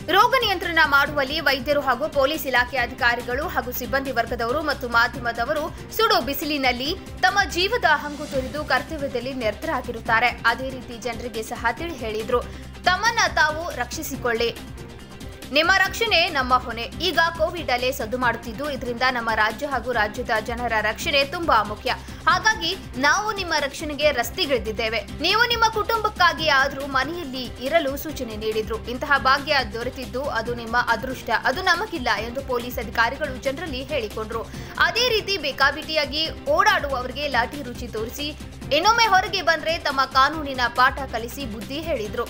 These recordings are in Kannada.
ರೋಗ ನಿಯಂತ್ರಣ ಮಾಡುವಲ್ಲಿ ವೈದ್ಯರು ಹಾಗೂ ಪೊಲೀಸ್ ಇಲಾಖೆ ಅಧಿಕಾರಿಗಳು ಹಾಗೂ ಸಿಬ್ಬಂದಿ ವರ್ಗದವರು ಮತ್ತು ಮಾಧ್ಯಮದವರು ಸುಡು ಬಿಸಿಲಿನಲ್ಲಿ ತಮ್ಮ ಜೀವದ ಹಂಗು ತೊರೆದು ಕರ್ತವ್ಯದಲ್ಲಿ ನಿರತರಾಗಿರುತ್ತಾರೆ ಅದೇ ರೀತಿ ಜನರಿಗೆ ಸಹ ತಿಳಿ ಹೇಳಿದ್ರು ತಮ್ಮನ್ನ ತಾವು ರಕ್ಷಿಸಿಕೊಳ್ಳಿ ನಿಮ್ಮ ರಕ್ಷಣೆ ನಮ್ಮ ಹೊಣೆ ಈಗ ಕೋವಿಡ್ ಅಲ್ಲೇ ಸದ್ದು ಮಾಡುತ್ತಿದ್ದು ಇದರಿಂದ ನಮ್ಮ ರಾಜ್ಯ ಹಾಗೂ ರಾಜ್ಯದ ಜನರ ರಕ್ಷಣೆ ತುಂಬಾ ಮುಖ್ಯ ಹಾಗಾಗಿ ನಾವು ನಿಮ್ಮ ರಕ್ಷಣೆಗೆ ರಸ್ತೆಗಿಳಿದಿದ್ದೇವೆ ನೀವು ನಿಮ್ಮ ಕುಟುಂಬಕ್ಕಾಗಿ ಆದರೂ ಮನೆಯಲ್ಲಿ ಇರಲು ಸೂಚನೆ ನೀಡಿದ್ರು ಇಂತಹ ಭಾಗ್ಯ ದೊರೆತಿದ್ದು ಅದು ನಿಮ್ಮ ಅದೃಷ್ಟ ಅದು ನಮಗಿಲ್ಲ ಎಂದು ಪೊಲೀಸ್ ಅಧಿಕಾರಿಗಳು ಜನರಲ್ಲಿ ಹೇಳಿಕೊಂಡ್ರು ಅದೇ ರೀತಿ ಬೇಕಾಬಿಟ್ಟಿಯಾಗಿ ಓಡಾಡುವವರಿಗೆ ಲಾಠಿ ರುಚಿ ತೋರಿಸಿ ಇನ್ನೊಮ್ಮೆ ಹೊರಗೆ ಬಂದ್ರೆ ತಮ್ಮ ಕಾನೂನಿನ ಪಾಠ ಕಲಿಸಿ ಬುದ್ಧಿ ಹೇಳಿದ್ರು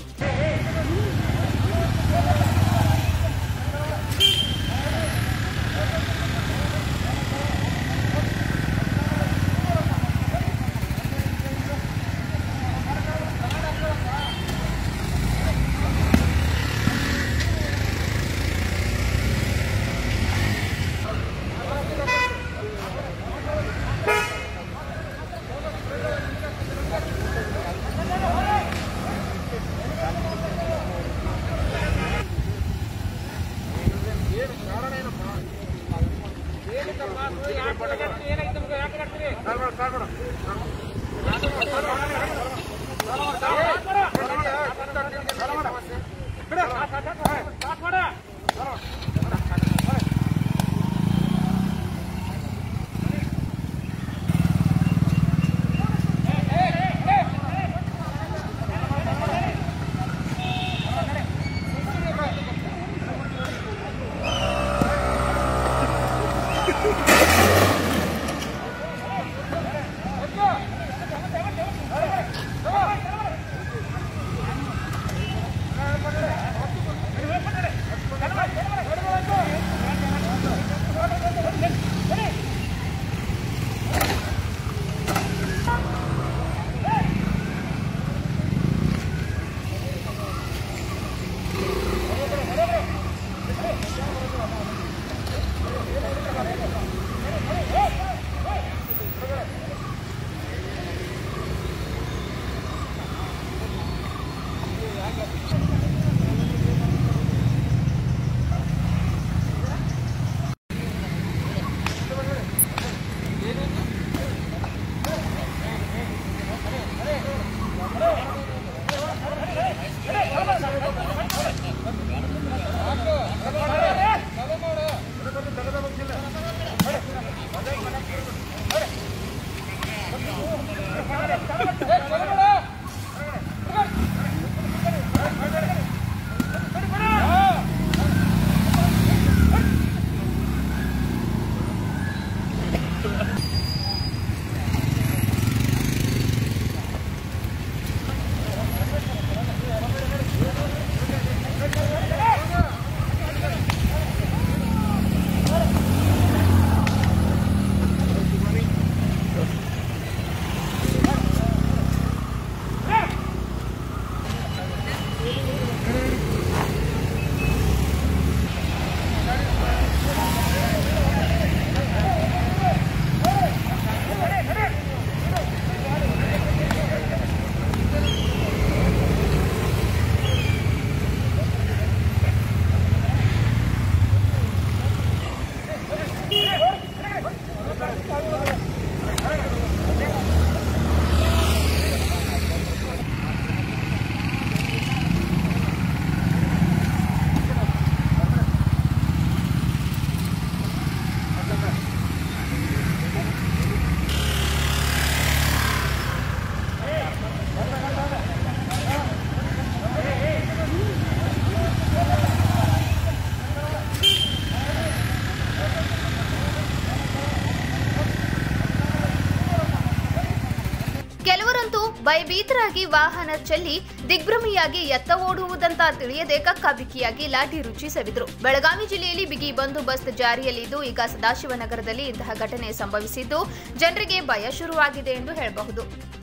ಕೆಲವರಂತೂ ಭಯಭೀತರಾಗಿ ವಾಹನ ಚೆಲ್ಲಿ ದಿಗ್ಭ್ರಮೆಯಾಗಿ ಎತ್ತ ಓಡುವುದಂತ ತಿಳಿಯದೆ ಕಕ್ಕಾಬಿಕ್ಕಿಯಾಗಿ ಲಾಠಿ ರುಚಿ ಸವಿದ್ರು ಬೆಳಗಾವಿ ಜಿಲ್ಲೆಯಲ್ಲಿ ಬಿಗಿ ಬಂದೋಬಸ್ತ್ ಜಾರಿಯಲ್ಲಿದ್ದು ಈಗ ಸದಾಶಿವನಗರದಲ್ಲಿ ಇಂತಹ ಘಟನೆ ಸಂಭವಿಸಿದ್ದು ಜನರಿಗೆ ಭಯ ಶುರುವಾಗಿದೆ ಎಂದು ಹೇಳಬಹುದು